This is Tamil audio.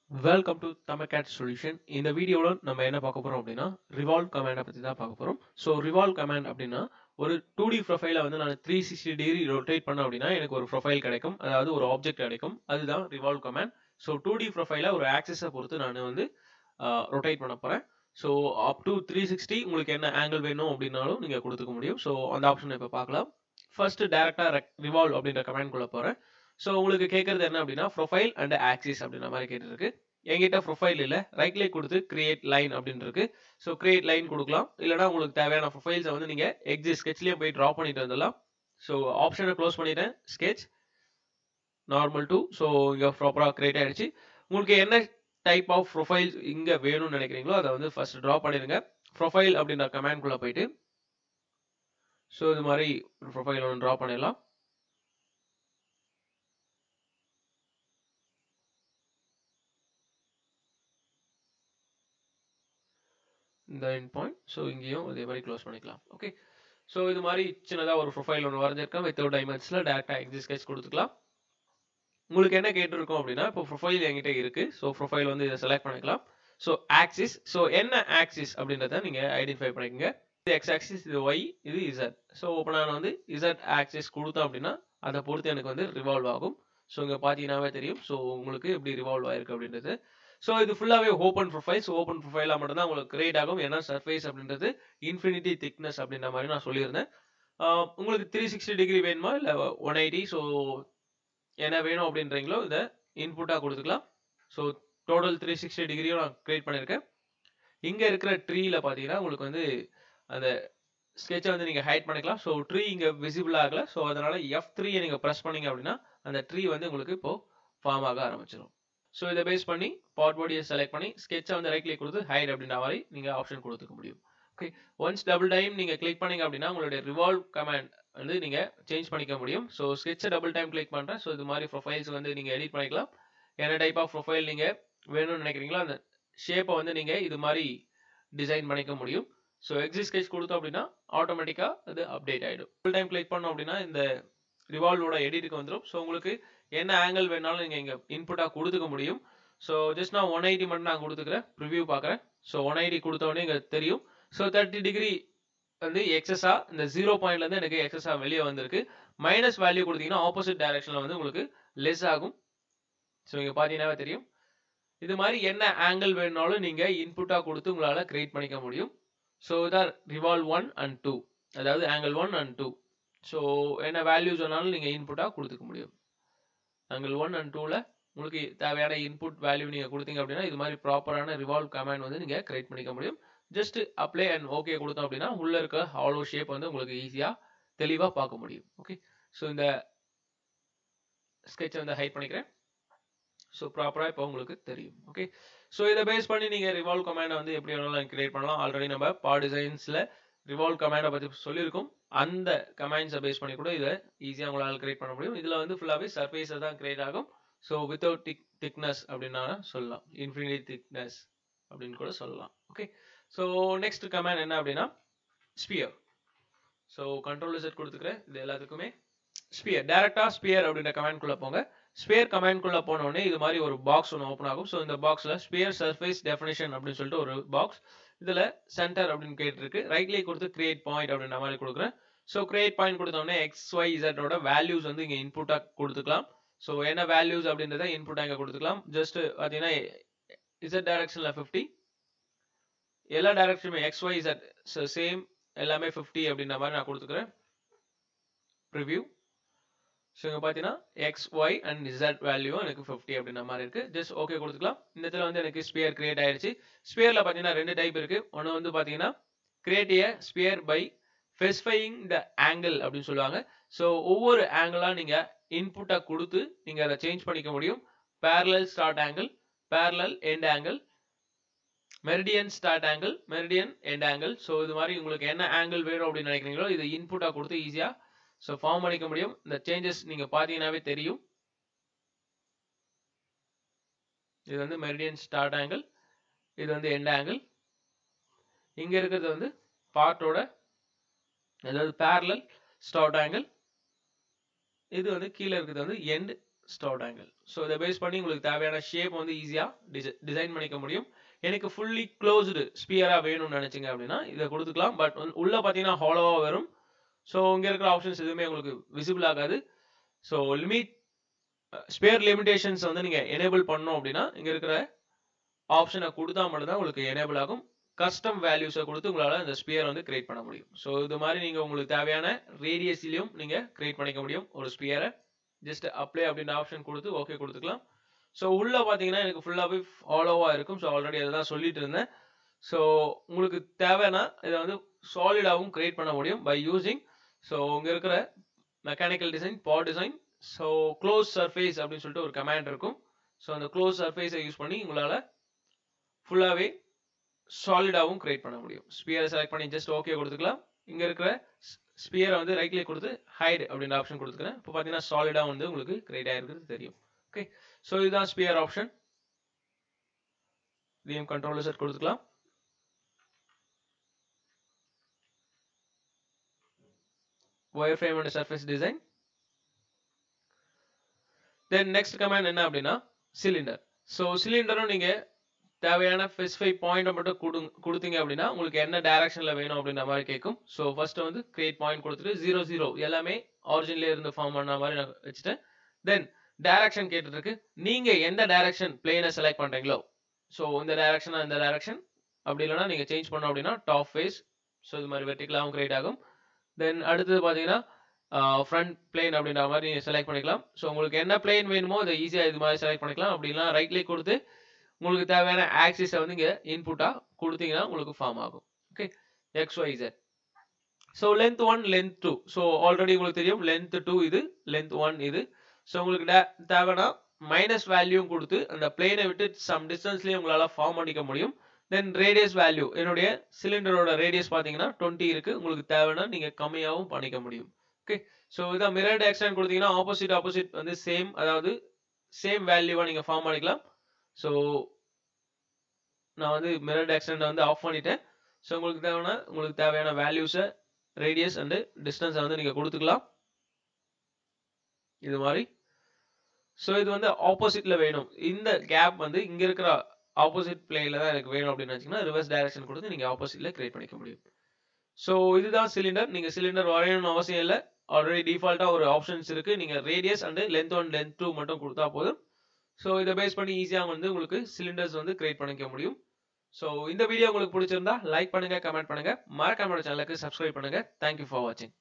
வெல்கம் டு தமிழ்கேட் சொல்யூஷன் இந்த வீடியோவில் நம்ம என்ன பார்க்க போறோம் அப்படின்னா ரிவால்வ் கமாண்டை பற்றி தான் பார்க்க போறோம் ஸோ ரிவால்வ் கமாண்ட் அப்படின்னா ஒரு டூ டி ப்ரொஃபைலை வந்து நான் த்ரீ சிக்ஸ்டி டிகிரி ரொட்டேட் பண்ணேன் அப்படின்னா எனக்கு ஒரு ப்ரொஃபைல் கிடைக்கும் அதாவது ஒரு ஆப்ஜெக்ட் கிடைக்கும் அதுதான் revolve command so two D ப்ரொஃபைலை ஒரு ஆக்சஸை பொறுத்து நான் வந்து ரொட்டேட் பண்ண போறேன் so up to three sixty உங்களுக்கு என்ன ஆங்கிள் வேணும் அப்படின்னாலும் நீங்கள் கொடுத்துக்க முடியும் ஸோ அந்த ஆப்ஷனை இப்போ பார்க்கலாம் ஃபர்ஸ்ட் டேரக்டாக ரிவால்வ் அப்படின்ற கமாண்ட் குள்ள போகிறேன் ஸோ உங்களுக்கு கேட்கறது என்ன அப்படின்னா ப்ரொஃபைல் அண்ட் ஆக்சிஸ் அப்படின்ற மாதிரி கேட்டுருக்கு என்கிட்ட ப்ரொஃபைல் இல்லை ரைட் கிளிக் கொடுத்து கிரியேட் லைன் அப்படின்னு இருக்கு ஸோ கிரியேட் லைன் கொடுக்கலாம் இல்லைனா உங்களுக்கு தேவையான ப்ரொஃபைல்ஸை வந்து நீங்கள் எக்ஸி ஸ்கெட்ச்லேயே போய் ட்ரா பண்ணிட்டு வந்துடலாம் ஸோ ஆப்ஷனை க்ளோஸ் பண்ணிட்டேன் ஸ்கெட்ச் நார்மல் டூ ஸோ இங்கே ப்ராப்பராக கிரியேட் ஆயிடுச்சு உங்களுக்கு என்ன டைப் ஆஃப் ப்ரொஃபைல்ஸ் இங்கே வேணும்னு நினைக்கிறீங்களோ அதை வந்து ஃபர்ஸ்ட் ட்ரா பண்ணிடுங்க ப்ரொஃபைல் அப்படின்ற கமாண்ட்குள்ளே போயிட்டு ஸோ இது மாதிரி ஒரு ப்ரொஃபைல் ஒன்று ட்ரா பண்ணிடலாம் இந்த எண்ட் பாயிண்ட் ஸோ இங்கேயும் இதே மாதிரி க்ளோஸ் பண்ணிக்கலாம் ஓகே ஸோ இது மாதிரி சின்னதாக ஒரு ப்ரொஃபைல் ஒன்று வரைஞ்சிருக்கேன் வித்தவுட் டைமெண்ட்ஸில் டேரெக்டாக எக்ஸி ஸ்கெச் கொடுத்துக்கலாம் உங்களுக்கு என்ன கேட்டிருக்கோம் அப்படின்னா இப்போ ப்ரொஃபைல் என்கிட்ட இருக்கு ஸோ ப்ரொஃபைல் வந்து இதை செலக்ட் பண்ணிக்கலாம் ஸோ ஆக்சிஸ் ஸோ என்ன ஆக்சிஸ் அப்படின்றத நீங்கள் ஐடென்டிஃபை பண்ணிக்கோங்க இது எக்ஸ் ஆக்சிஸ் இது ஒய் இது இசட் ஸோ இப்போ நான் வந்து இசட் ஆக்சிஸ் கொடுத்தோம் அப்படின்னா அதை பொறுத்து எனக்கு வந்து ரிவால்வ் ஆகும் ஸோ இங்கே பார்த்தீங்கன்னாவே தெரியும் ஸோ உங்களுக்கு எப்படி ரிவால்வ் ஆயிருக்கு அப்படின்றது ஸோ இது ஃபுல்லாகவே ஓப்பன் ப்ரொஃபைல் ஸோ ஓப்பன் ப்ரொஃபைலாக மட்டும்தான் உங்களுக்கு கிரியேட் ஆகும் ஏன்னா சர்ஃபேஸ் அப்படின்றது இன்ஃபினிட்டி திக்னஸ் அப்படின்ற மாதிரி நான் சொல்லியிருந்தேன் உங்களுக்கு த்ரீ சிக்ஸ்டி டிகிரி வேணுமா இல்லை ஒன் எயிட்டி ஸோ என்ன வேணும் அப்படின்றீங்களோ இதை இன்புட்டாக கொடுத்துக்கலாம் ஸோ டோட்டல் த்ரீ சிக்ஸ்டி டிகிரியும் நான் கிரியேட் பண்ணியிருக்கேன் இங்கே இருக்கிற ட்ரீயில் பார்த்தீங்கன்னா உங்களுக்கு வந்து அந்த ஸ்கெட்சை வந்து நீங்கள் ஹைட் பண்ணிக்கலாம் ஸோ ட்ரீ இங்கே விசிபிள் ஆகலை ஸோ அதனால் எஃப் த்ரீயை நீங்கள் ப்ரெஸ் பண்ணீங்க அப்படின்னா அந்த ட்ரீ வந்து உங்களுக்கு இப்போது ஃபார்ம் ஆக ஆரம்பிச்சிடும் ஸோ இதை பேஸ் பண்ணி பவர் பாடியை செலக்ட் பண்ணி ஸ்கெட்சை வந்து ரைட் கிளிக் கொடுத்து ஹைட் அப்படின்ற மாதிரி நீங்கள் ஆப்ஷன் கொடுத்துக்க முடியும் ஓகே ஒன்ஸ் டபுள் டைம் நீங்கள் கிளிக் பண்ணீங்க அப்படின்னா உங்களுடைய ரிவால்வ் கமாண்ட் வந்து நீங்கள் சேஞ்ச் பண்ணிக்க முடியும் ஸோ ஸ்கெட்சை டபுள் டைம் கிளிக் பண்ணுறேன் ஸோ இது மாதிரி ப்ரொஃபைல்ஸ் வந்து நீங்கள் எடிட் பண்ணிக்கலாம் என்ன டைப் ஆஃப் ப்ரொஃபைல் நீங்கள் வேணும்னு நினைக்கிறீங்களோ அந்த ஷேப்பை வந்து நீங்கள் இது மாதிரி டிசைன் பண்ணிக்க முடியும் ஸோ எக்ஸி ஸ்கெட்ச் கொடுத்தோம் அப்படின்னா ஆட்டோமேட்டிக்காக அது அப்டேட் ஆகிடும் ஃபுல் டைம் கிளிக் பண்ணோம் அப்படின்னா இந்த ரிவால்வோட எடிட்டுக்கு வந்துடும் ஸோ உங்களுக்கு என்ன ஆங்கிள் வேணாலும் நீங்கள் இங்கே இன்புட்டாக கொடுத்துக்க முடியும் ஸோ ஜஸ்ட் நான் ஒன் எயிட்டி மட்டும் நான் கொடுத்துக்கிறேன் ரிவ்யூ பார்க்குறேன் ஸோ ஒன் எயிட்டி கொடுத்தோடனே இங்கே தெரியும் ஸோ தேர்ட்டி டிகிரி வந்து எக்ஸஸா இந்த ஜீரோ பாயிண்ட்லேருந்து எனக்கு எக்ஸஸா வெளியே வந்திருக்கு மைனஸ் வேல்யூ கொடுத்தீங்கன்னா ஆப்போசிட் டைரக்ஷனில் வந்து உங்களுக்கு லெஸ் ஆகும் ஸோ இங்கே பார்த்தீங்கன்னாவே தெரியும் இது மாதிரி என்ன ஆங்கிள் வேணுனாலும் நீங்கள் இன்புட்டாக கொடுத்து உங்களால் கிரியேட் பண்ணிக்க முடியும் ஸோ இதான் ரிவால்வ் ஒன் அண்ட் டூ அதாவது angle one and two so என்ன வேல்யூஸ் வேணாலும் நீங்கள் இன்புட்டாக கொடுத்துக்க முடியும் ஆங்கிள் ஒன் அண்ட் டூவில் உங்களுக்கு தேவையான இன்புட் வேல்யூ நீங்கள் கொடுத்தீங்க அப்படின்னா இது மாதிரி ப்ராப்பரான ரிவால்வ் கமாண்ட் வந்து நீங்கள் கிரியேட் பண்ணிக்க முடியும் ஜஸ்ட் அப்ளை அண்ட் ஓகே கொடுத்தோம் அப்படின்னா உள்ளே இருக்க ஹாலோ ஷேப் வந்து உங்களுக்கு ஈஸியாக தெளிவாக பார்க்க முடியும் ஓகே ஸோ இந்த ஸ்கெட்சை வந்து ஹைட் பண்ணிக்கிறேன் ஸோ ப்ராப்பராக இப்போ உங்களுக்கு தெரியும் ஓகே ஸோ இதை பேஸ் பண்ணி நீங்கள் ரிவால்வ் கமாண்டை வந்து எப்படி வேணாலும் கிரியேட் பண்ணலாம் ஆல்ரெடி நம்ம பா டிசைன்ஸில் ரிவால்வ் கமாண்டை பற்றி சொல்லியிருக்கோம் அந்த கமாண்ட்ஸை பேஸ் பண்ணி கூட இதை ஈஸியாக உங்களால் கிரியேட் பண்ண முடியும் இதில் வந்து ஃபுல்லாகவே சர்ஃபேஸை தான் கிரியேட் ஆகும் ஸோ வித்தவுட் திக் திக்னஸ் அப்படின்னா சொல்லலாம் இன்ஃபினிட்டி திக்னஸ் அப்படின்னு கூட சொல்லலாம் ஓகே ஸோ நெக்ஸ்ட் கமாண்ட் என்ன அப்படின்னா ஸ்பியர் ஸோ கண்ட்ரோல் செட் கொடுத்துக்கிறேன் இது எல்லாத்துக்குமே ஸ்பியர் டேரக்டாக ஸ்பியர் அப்படின்ற கமாண்ட்குள்ளே போங்க ஸ்பியர் கமாண்ட்குள்ளே போனோடனே இது மாதிரி ஒரு பாக்ஸ் ஒன்று ஓப்பன் ஆகும் ஸோ இந்த பாக்ஸில் ஸ்பியர் சர்ஃபேஸ் டெஃபினேஷன் அப்படின்னு சொல்லிட்டு ஒரு பாக்ஸ் இதில் சென்டர் அப்படின்னு கேட்டிருக்கு ரைட் கிளிக் கொடுத்து கிரியேட் பாயிண்ட் அப்படின்ற மாதிரி கொடுக்குறேன் ஸோ கிரியேட் பாயிண்ட் கொடுத்தோடனே எக்ஸ் ஒய் இசட்டோட வேல்யூஸ் வந்து இங்கே இன்புட்டாக கொடுத்துக்கலாம் ஸோ என்ன வேல்யூஸ் அப்படின்றத இன்புட்டாக இங்கே கொடுத்துக்கலாம் ஜஸ்ட் பார்த்தீங்கன்னா இசட் டைரக்ஷனில் ஃபிஃப்டி எல்லா டைரக்ஷனுமே எக்ஸ் ஒய் இசட் சேம் எல்லாமே ஃபிஃப்டி அப்படின்ற மாதிரி நான் கொடுத்துக்கிறேன் ப்ரிவ்யூ ஸோ இங்கே பார்த்தீங்கன்னா X Y and Z value எனக்கு ஃபிஃப்டி அப்படின்ற மாதிரி இருக்கு ஜஸ்ட் ஓகே கொடுத்துக்கலாம் இந்த இடத்துல வந்து எனக்கு ஸ்பியர் கிரியேட் ஆயிடுச்சு ஸ்பியரில் பார்த்தீங்கன்னா ரெண்டு டைப் இருக்கு ஒன்று வந்து பார்த்தீங்கன்னா create a sphere by specifying the angle அப்படின்னு சொல்லுவாங்க ஸோ ஒவ்வொரு ஆங்கிளாக நீங்கள் இன்புட்டாக கொடுத்து நீங்கள் அதை சேஞ்ச் பண்ணிக்க முடியும் parallel start angle parallel end angle meridian start angle meridian end angle so இது மாதிரி உங்களுக்கு என்ன ஆங்கிள் வேணும் அப்படின்னு நினைக்கிறீங்களோ இதை இன்புட்டாக கொடுத்து ஈஸியாக ஸோ ஃபார்ம் பண்ணிக்க முடியும் இந்த சேஞ்சஸ் நீங்கள் பார்த்தீங்கன்னாவே தெரியும் இது வந்து மெரிடியன் ஸ்டார்ட் ஆங்கிள் இது வந்து எண்ட் ஆங்கிள் இங்கே இருக்கிறது வந்து பார்ட்டோட அதாவது பேரலல் ஸ்டார்ட் ஆங்கிள் இது வந்து கீழே இருக்கிறது வந்து எண்ட் ஸ்டவுட் ஆங்கிள் ஸோ இதை பேஸ் பண்ணி உங்களுக்கு தேவையான ஷேப் வந்து ஈஸியாக டிசைன் பண்ணிக்க முடியும் எனக்கு ஃபுல்லி க்ளோஸ்டு ஸ்பியராக வேணும்னு நினச்சிங்க அப்படின்னா இதை கொடுத்துக்கலாம் பட் உள்ள பார்த்தீங்கன்னா ஹாலோவாக வரும் ஸோ இங்கே இருக்கிற ஆப்ஷன்ஸ் எதுவுமே உங்களுக்கு விசிபிள் ஆகாது ஸோ லிமிட் ஸ்பேர் லிமிடேஷன்ஸ் வந்து நீங்கள் எனேபிள் பண்ணோம் அப்படின்னா இங்கே இருக்கிற ஆப்ஷனை கொடுத்தா மட்டும்தான் உங்களுக்கு எனேபிள் ஆகும் கஸ்டம் வேல்யூஸை கொடுத்து உங்களால் இந்த ஸ்பியர் வந்து கிரியேட் பண்ண முடியும் ஸோ இது மாதிரி நீங்கள் உங்களுக்கு தேவையான ரேடியஸ்லையும் நீங்கள் கிரியேட் பண்ணிக்க முடியும் ஒரு ஸ்பியரை ஜஸ்ட் அப்ளை அப்படின்ற ஆப்ஷன் கொடுத்து ஓகே கொடுத்துக்கலாம் ஸோ உள்ள பார்த்தீங்கன்னா எனக்கு ஃபுல்லாகவே ஆலோவாக இருக்கும் ஸோ ஆல்ரெடி அதை தான் சொல்லிட்டு இருந்தேன் ஸோ உங்களுக்கு தேவைன்னா இதை வந்து சாலிடாகவும் கிரியேட் பண்ண முடியும் பை யூசிங் ஸோ இங்கே இருக்கிற mechanical design part design so close surface அப்படின்னு சொல்லிட்டு ஒரு கமாண்ட் இருக்கும் ஸோ அந்த க்ளோஸ் சர்ஃபேஸை யூஸ் பண்ணி உங்களால் ஃபுல்லாகவே சாலிடாகவும் கிரியேட் பண்ண முடியும் ஸ்பியரை செலக்ட் பண்ணி ஜஸ்ட் ஓகே கொடுத்துக்கலாம் இங்கே இருக்கிற ஸ்பியரை வந்து ரைட் கிளிக் கொடுத்து ஹைட் அப்படின்ற ஆப்ஷன் கொடுத்துக்கிறேன் இப்போ பார்த்தீங்கன்னா சாலிடாக வந்து உங்களுக்கு கிரியேட் ஆகிருக்கிறது தெரியும் ஓகே ஸோ இதுதான் ஸ்பியர் ஆப்ஷன் இதையும் கண்ட்ரோல் செட் கொடுத்துக்கலாம் wire frame and surface design then next command என்ன அப்படின்னா சிலிண்டர் ஸோ சிலிண்டரும் நீங்கள் தேவையான ஸ்பெசிஃபை பாயிண்ட்டை மட்டும் கொடு கொடுத்தீங்க அப்படின்னா உங்களுக்கு என்ன டைரக்ஷனில் வேணும் அப்படின்ற மாதிரி கேட்கும் ஸோ ஃபர்ஸ்ட் வந்து கிரியேட் பாயிண்ட் கொடுத்துட்டு ஜீரோ ஜீரோ எல்லாமே ஆரிஜின்லேயே இருந்து ஃபார்ம் பண்ண மாதிரி நான் வச்சுட்டேன் தென் டைரக்ஷன் கேட்டுருக்கு நீங்கள் எந்த டைரக்ஷன் பிளேனை செலக்ட் பண்ணுறீங்களோ ஸோ இந்த டைரக்ஷனா இந்த டைரக்ஷன் அப்படி இல்லைனா நீங்கள் சேஞ்ச் பண்ணோம் அப்படின்னா டாப் ஃபேஸ் ஸோ இது மாதிரி வெர்டிகலாகவும் கிரியேட் ஆகும் தென் அடுத்தது பார்த்தீங்கன்னா ஃப்ரண்ட் பிளேன் அப்படின்ற மாதிரி நீங்கள் செலக்ட் பண்ணிக்கலாம் ஸோ உங்களுக்கு என்ன பிளேன் வேணுமோ அதை ஈஸியாக இது மாதிரி செலக்ட் பண்ணிக்கலாம் அப்படின்னா ரைட் கிளிக் கொடுத்து உங்களுக்கு தேவையான ஆக்சிஸை வந்து இங்கே இன்புட்டாக கொடுத்தீங்கன்னா உங்களுக்கு ஃபார்ம் ஆகும் okay X Y Z so length one length two so already உங்களுக்கு தெரியும் லென்த் டூ இது லென்த் ஒன் இது ஸோ உங்களுக்கு தேவைன்னா மைனஸ் வேல்யூ கொடுத்து அந்த பிளேனை விட்டு சம் டிஸ்டன்ஸ்லேயே உங்களால் ஃபார்ம் பண்ணிக்க முடியும் தென் ரேடியஸ் வேல்யூ என்னுடைய சிலிண்டரோட ரேடியஸ் பார்த்தீங்கன்னா டுவெண்ட்டி இருக்கு உங்களுக்கு தேவைன்னா நீங்கள் கம்மியாகவும் பண்ணிக்க முடியும் ஓகே ஸோ இதான் மிரர்டு எக்ஸ்டென்ட் கொடுத்தீங்கன்னா ஆப்போசிட் ஆப்போசிட் வந்து சேம் அதாவது சேம் வேல்யூவாக நீங்கள் ஃபார்ம் பண்ணிக்கலாம் ஸோ நான் வந்து மிரர்டு எக்ஸ்டெண்ட் வந்து ஆஃப் பண்ணிட்டேன் ஸோ உங்களுக்கு தேவைன்னா உங்களுக்கு தேவையான வேல்யூஸை ரேடியஸ் அண்டு டிஸ்டன்ஸை வந்து நீங்கள் கொடுத்துக்கலாம் இது மாதிரி ஸோ இது வந்து ஆப்போசிட்ல வேணும் இந்த கேப் வந்து இங்க இருக்கிற ஆப்போசிட் பிளேல தான் எனக்கு வேணும் அப்படின்னு வச்சீங்கன்னா ரிவர்ஸ் டைரக்ஷன் கொடுத்து நீங்க ஆப்போசிட்ல கிரியேட் பண்ணிக்க முடியும் ஸோ இதுதான் சிலிண்டர் நீங்க சிலிண்டர் வரையணும்னு அவசியம் இல்லை ஆல்ரெடி டிஃபால்ட்டா ஒரு ஆப்ஷன்ஸ் இருக்கு நீங்க radius and length one length two மட்டும் கொடுத்தா போதும் ஸோ இதை பேஸ் பண்ணி ஈஸியாக வந்து உங்களுக்கு சிலிண்டர்ஸ் வந்து கிரியேட் பண்ணிக்க முடியும் ஸோ இந்த வீடியோ உங்களுக்கு பிடிச்சிருந்தா லைக் பண்ணுங்க கமெண்ட் பண்ணுங்க மறக்காம சேனலுக்கு சப்ஸ்கிரைப் பண்ணுங்க தேங்க்யூ ஃபார் வாட்சிங்